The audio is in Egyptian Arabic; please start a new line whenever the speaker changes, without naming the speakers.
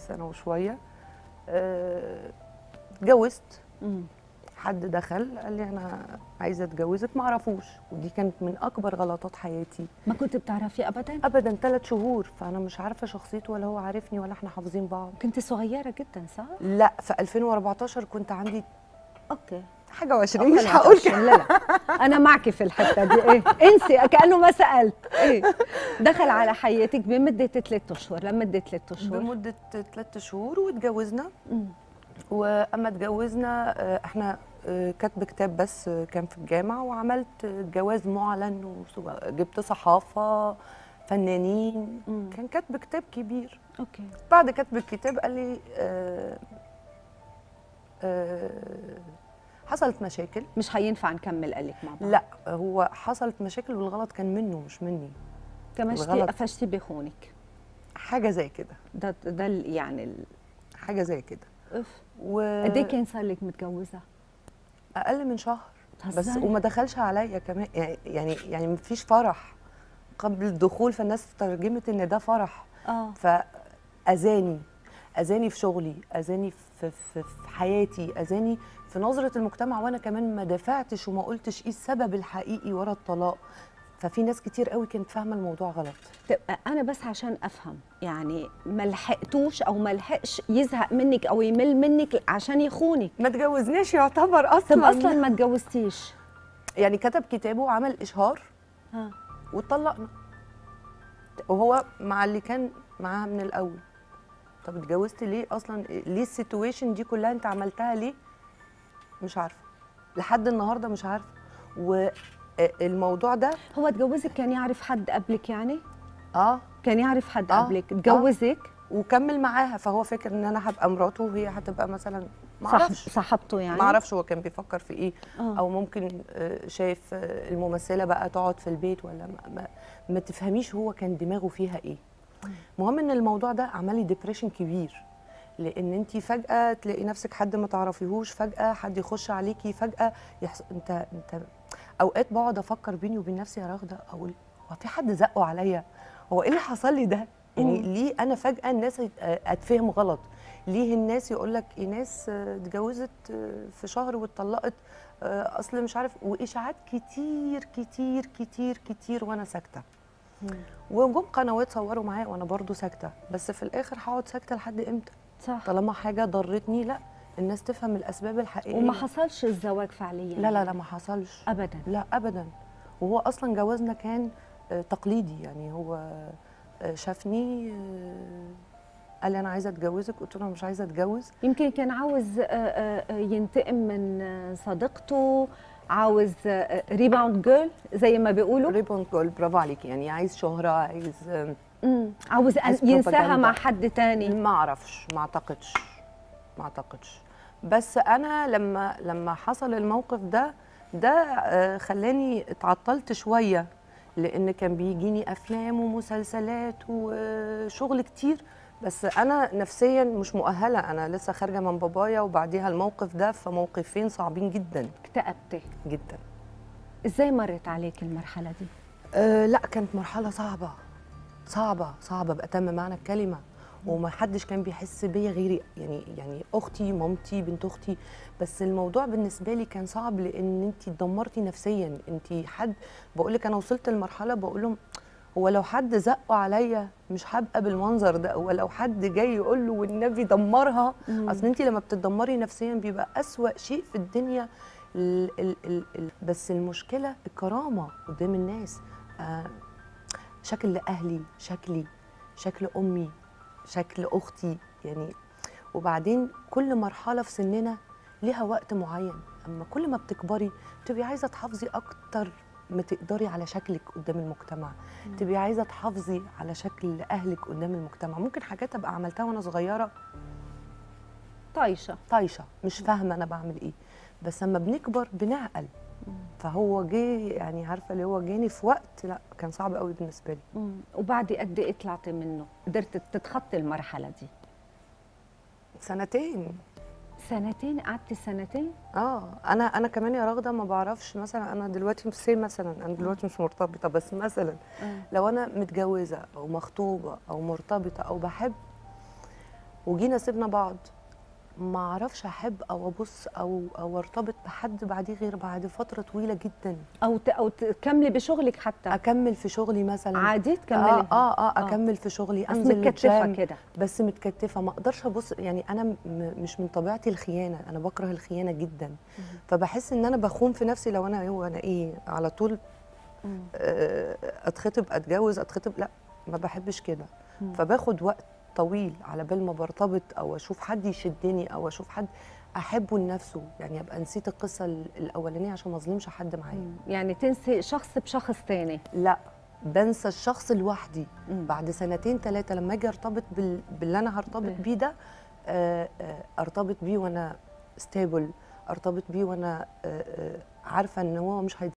سنه وشويه آه، اتجوزت
مم.
حد دخل قال لي انا عايزه اتجوزك ما اعرفوش ودي كانت من اكبر غلطات حياتي
ما كنت بتعرفي ابدا
ابدا ثلاث شهور فانا مش عارفه شخصيته ولا هو عارفني ولا احنا حافظين بعض
كنت صغيره جدا صح
لا في 2014 كنت عندي
اوكي
حاجه و20 مش هقول كده
لا لا انا معك في الحته دي ايه انسي كانه ما سالت ايه دخل على حياتك بمده ثلاث اشهر لمده ثلاث اشهر
بمده ثلاث شهور واتجوزنا
مم.
واما اتجوزنا آه، احنا آه، كاتب كتاب بس آه، كان في الجامعه وعملت آه، جواز معلن وجبت صحافه فنانين
مم.
كان كاتب كتاب كبير
اوكي
بعد كتب الكتاب قال لي آه آه حصلت مشاكل
مش هينفع نكمل قالك مع بعض
لا هو حصلت مشاكل والغلط كان منه مش مني
كمشتي
الغلط.
قفشتي بخونك
حاجه زي كده
ده ده ال- يعني ال...
حاجه زي كده
اف
و
قد ايه كان صار لك متجوزه؟
اقل من شهر بس
بتهزري؟
وما دخلش عليا كمان يعني يعني يعني مفيش فرح قبل الدخول فالناس ترجمت ان ده فرح
اه
فاذاني اذاني في شغلي اذاني في, في, في حياتي اذاني في نظره المجتمع وانا كمان ما دافعتش وما قلتش ايه السبب الحقيقي ورا الطلاق ففي ناس كتير قوي كانت فاهمه الموضوع غلط
طب انا بس عشان افهم يعني ما لحقتوش او ما لحقش يزهق منك او يمل منك عشان يخونك
ما تجوزناش يعتبر
طب
اصلا
اصلا ما اتجوزتيش
يعني كتب كتابه وعمل اشهار
ها
واتطلقنا وهو مع اللي كان معاها من الاول طب اتجوزت ليه اصلا ليه السيتويشن دي كلها انت عملتها ليه مش عارفه لحد النهارده مش عارفه والموضوع ده
هو اتجوزك كان يعرف حد قبلك يعني
اه
كان يعرف حد
آه،
قبلك اتجوزك
وكمل معاها فهو فاكر ان انا هبقى مراته وهي هتبقى مثلا ما
صح
اعرفش
صاحبته يعني
ما اعرفش هو كان بيفكر في ايه
آه.
او ممكن آه، شايف آه، الممثله بقى تقعد في البيت ولا ما, ما, ما تفهميش هو كان دماغه فيها ايه مهم ان الموضوع ده عمل لي ديبريشن كبير لان انت فجاه تلاقي نفسك حد ما تعرفيهوش فجاه حد يخش عليكي فجاه يحص... انت انت اوقات بقعد افكر بيني وبين نفسي يا راغده اقول هو في حد زقه عليا هو ايه اللي حصل لي ده يعني
مم.
ليه انا فجاه الناس ات- اتفهم غلط ليه الناس يقول لك ايناس آه، اتجوزت آه، في شهر واتطلقت آه، اصل مش عارف واشاعات كتير كتير كتير كتير وانا ساكته وجم قنوات صوروا معايا وانا برضو ساكته بس في الاخر هقعد ساكته لحد امتى
صح
طالما حاجه ضرتني لا الناس تفهم الاسباب الحقيقيه
وما حصلش الزواج فعليا
لا لا لا ما حصلش
ابدا
لا ابدا وهو اصلا جوازنا كان آه، تقليدي يعني هو آه، شافني آه، قال لي انا عايزه اتجوزك قلت له انا مش عايزه اتجوز
يمكن كان عاوز آه، آه، آه، ينتقم من آه، صديقته عاوز ريباوند جيرل زي ما بيقولوا
ريبون جول برافو عليكي يعني عايز شهره عايز آه،
مم. عاوز أن
عايز
ينساها
propaganda.
مع حد تاني
ما اعرفش ما اعتقدش ما اعتقدش بس انا لما لما حصل الموقف ده ده آه، خلاني اتعطلت شويه لان كان بيجيني افلام ومسلسلات وشغل كتير بس انا نفسيا مش مؤهله انا لسه خارجه من بابايا وبعديها الموقف ده فموقفين صعبين جدا
اكتئبتي
جدا
ازاي مرت عليك المرحله دي
أه لا كانت مرحلة صعبة صعبة صعبة بأتم معنى الكلمة وما حدش كان بيحس بيا غيري يعني يعني اختي مامتي بنت اختي بس الموضوع بالنسبه لي كان صعب لان انت اتدمرتي نفسيا انت حد بقول لك انا وصلت لمرحله بقول لهم هو لو حد زقه عليا مش هبقى بالمنظر ده هو لو حد جاي يقول له والنبي دمرها
مم.
اصل انت لما بتتدمري نفسيا بيبقى اسوأ شيء في الدنيا ال ال ال ال بس المشكله الكرامه قدام الناس آه شكل اهلي شكلي شكل امي شكل اختي يعني وبعدين كل مرحله في سننا ليها وقت معين اما كل ما بتكبري تبقي عايزه تحافظي اكتر ما تقدري على شكلك قدام المجتمع تبقي عايزه تحافظي على شكل اهلك قدام المجتمع ممكن حاجات ابقى عملتها وانا صغيره
طايشه
طايشه مش فاهمه انا بعمل ايه بس اما بنكبر بنعقل فهو جه يعني عارفه اللي هو جاني في وقت لا كان صعب قوي بالنسبه لي
مم. وبعد قد ايه طلعتي منه قدرت تتخطي المرحله دي
سنتين
سنتين قعدتي سنتين
اه انا انا كمان يا راغده ما بعرفش مثلا انا دلوقتي مش سي مثلا انا دلوقتي مش مرتبطه بس مثلا لو انا متجوزه او مخطوبه او مرتبطه او بحب وجينا سيبنا بعض ما اعرفش احب او ابص او او ارتبط بحد بعديه غير بعد فتره طويله جدا
او ت... او تكملي بشغلك حتى
اكمل في شغلي مثلا
عادي تكملي
اه اه اه اكمل في شغلي
بس
انزل
متكتفه
الجيم
كده
بس متكتفه ما اقدرش ابص يعني انا م- مش من طبيعتي الخيانه انا بكره الخيانه جدا فبحس ان انا بخون في نفسي لو انا هو انا ايه على طول آه، اتخطب اتجوز اتخطب لا ما بحبش كده فباخد وقت طويل على بال ما برتبط او اشوف حد يشدني او اشوف حد احبه لنفسه يعني ابقى نسيت القصه ال- الاولانيه عشان ما اظلمش حد معايا
يعني تنسي شخص بشخص تاني
لا بنسى الشخص لوحدي
مم.
بعد سنتين ثلاثه لما اجي ارتبط بال... باللي انا هرتبط
به.
بيه ده آه، آه، ارتبط بيه وانا ستيبل ارتبط بيه وانا آه، آه، عارفه ان هو مش هيض